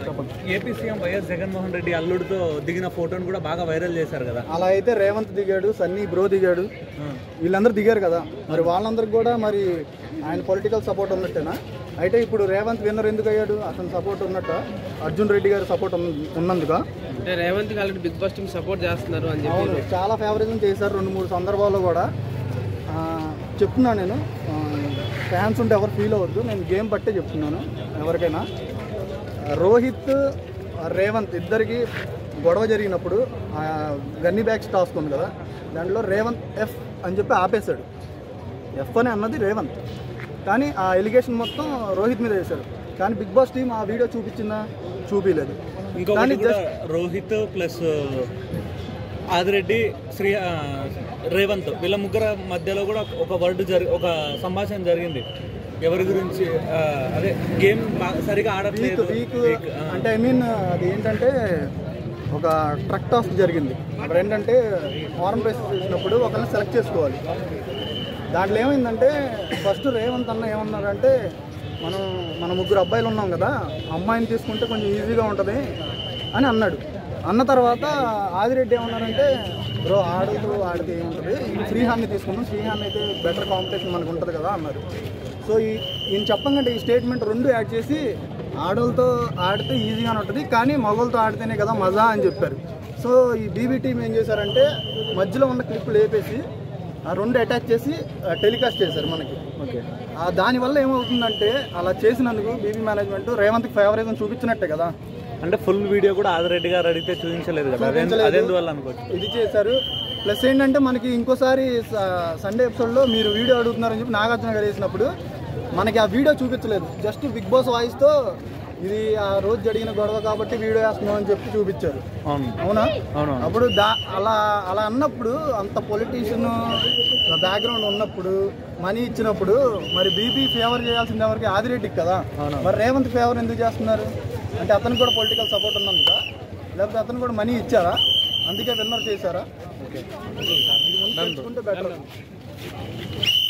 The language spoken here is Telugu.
AP CM YS Jaganmohan Reddy అల్లుడితో దిగిన ఫోటోను కూడా బాగా వైరల్ చేశారు కదా అలా అయితే రేవంత్ దిగాడు సన్నీ బ్రో దిగాడు వీళ్ళందరూ దిగారు కదా మరి వాళ్ళందరికి కూడా మరి ఆయన పొలిటికల్ సపోర్ట్ ఉన్నట్టేనా అయితే ఇప్పుడు రేవంత్ విన్నర్ ఎందుకు అయ్యాడు అతని సపోర్ట్ ఉన్నట్ట అర్జున్ రెడ్డి గారి సపోర్ట్ ఉన్నందుక అంటే Revanth already big boss team support చేస్తున్నారు అని చెప్పి అవును చాలా ఫేవరిజం చేశారు రెండు మూడు సందర్భాల్లో కూడా ఆ, చెప్తున్నాను నేను ఫ్యాన్స్ ఉంటే ఎవరు ఫీల్ అవ్వద్దు నేను గేమ్ బట్టే చెప్తున్నాను ఎవరికైనా రోహిత్ ఆ, రేవంత్ ఇద్దరికి గొడవ జరిగినప్పుడు ఆ, గన్నీ బ్యాగ్స్ టాస్క్ ఉంది కదా దాంట్లో రేవంత్ ఎఫ్ అని చెప్పి ఆపేశాడు ఎఫ్ అని అన్నది రేవంత్ కానీ ఆ ఎలిగేషన్ మొత్తం రోహిత్ మీద వేశారు కానీ బిగ్ బాస్ టీం ఆ వీడియో చూపించిందా చూపించలేదు ఇంకొకటి కానీ కూడా రోహిత్ ప్లస్ ఆదిరెడ్డి శ్రీ ఆ, రేవంత్ వీళ్ళ ముగ్గురు మధ్యలో కూడా ఒక వర్డ్ జరి ఒక సంభాషణ జరిగింది ఎవరి గురించి ఆ, అదే గేమ్ బా- సరిగా వీక్ ఆడట్లేదు వీక్ Week, ఆ. అంటే ఐ మీన్ అది ఏంటంటే ఒక ట్రక్ టాస్క్ జరిగింది అక్కడ ఏంటంటే ఫారెన్ రేస్ చేసినప్పుడు ఒకరిని సెలెక్ట్ చేసుకోవాలి దాంట్లో ఏమైందంటే ఫస్ట్ రేవంత్ అన్న ఏమన్నారంటే మనం మన ముగ్గురు అబ్బాయిలు ఉన్నాం కదా అమ్మాయిని తీసుకుంటే కొంచెం ఈజీగా ఉంటుంది అని అన్నాడు అన్న తర్వాత ఆదిరెడ్డి ఏమన్నారంటే బ్రో ఆడుతూ ఆడితే ఏముంటుంది శ్రీహాన్ని తీసుకున్నాం శ్రీహాన్ అయితే బెటర్ కాంపిటీషన్ మనకు ఉంటుంది కదా అన్నారు సో ఈ ఈయన చెప్పంగంటే ఈ స్టేట్మెంట్ రెండు యాడ్ చేసి ఆడోళ్ళతో ఆడితే ఈజీగానే ఉంటుంది కానీ మగోళ్ళతో ఆడితేనే కదా మజా అని చెప్పారు సో ఈ బీబీ టీం ఏం చేశారంటే మధ్యలో ఉన్న క్లిప్లు లేపేసి ఆ రెండు అటాచ్ చేసి టెలికాస్ట్ చేశారు మనకి ఓకే ఆ దానివల్ల ఏమవుతుందంటే అలా చేసినందుకు బీబీ మేనేజ్మెంట్ రేవంత్కి ఫేవరేజ్ చూపించినట్టే కదా అంటే ఫుల్ వీడియో కూడా ఆదిరెడ్డి గారు అడిగితే చూపించలేదు కదా అదే చూపించలేదు. అదేందువల్ల అనుకోవచ్చు ఇది చేశారు ప్లస్ ఏంటంటే మనకి ఇంకోసారి స- సండే ఎపిసోడ్లో మీరు వీడియో అడుగుతున్నారని చెప్పి నాగార్జున గారు వేసినప్పుడు మనకి ఆ వీడియో చూపించలేదు జస్ట్ బిగ్ బాస్ వాయిస్తో ఇది ఆ రోజు జరిగిన గొడవ కాబట్టి వీడియో వేస్తున్నాం అని చెప్పి చూపించారు అవును అవునా అవును అప్పుడు దా అలా అలా అన్నప్పుడు అంత పొలిటీషియన్ బ్యాక్గ్రౌండ్ ఉన్నప్పుడు మనీ ఇచ్చినప్పుడు మరి బీపీ ఫేవర్ చేయాల్సింది ఎవరికి ఆదిరెడ్డికి కదా అవును. మరి రేవంత్ ఫేవర్ ఎందుకు చేస్తున్నారు అంటే అతనికి కూడా పొలిటికల్ సపోర్ట్ ఉన్నందుక లేకపోతే అతను కూడా మనీ ఇచ్చారా అందుకే విన్నర్ చేశారా ఓకే ఇది ముందు తెలుసుకుంటే బెటర్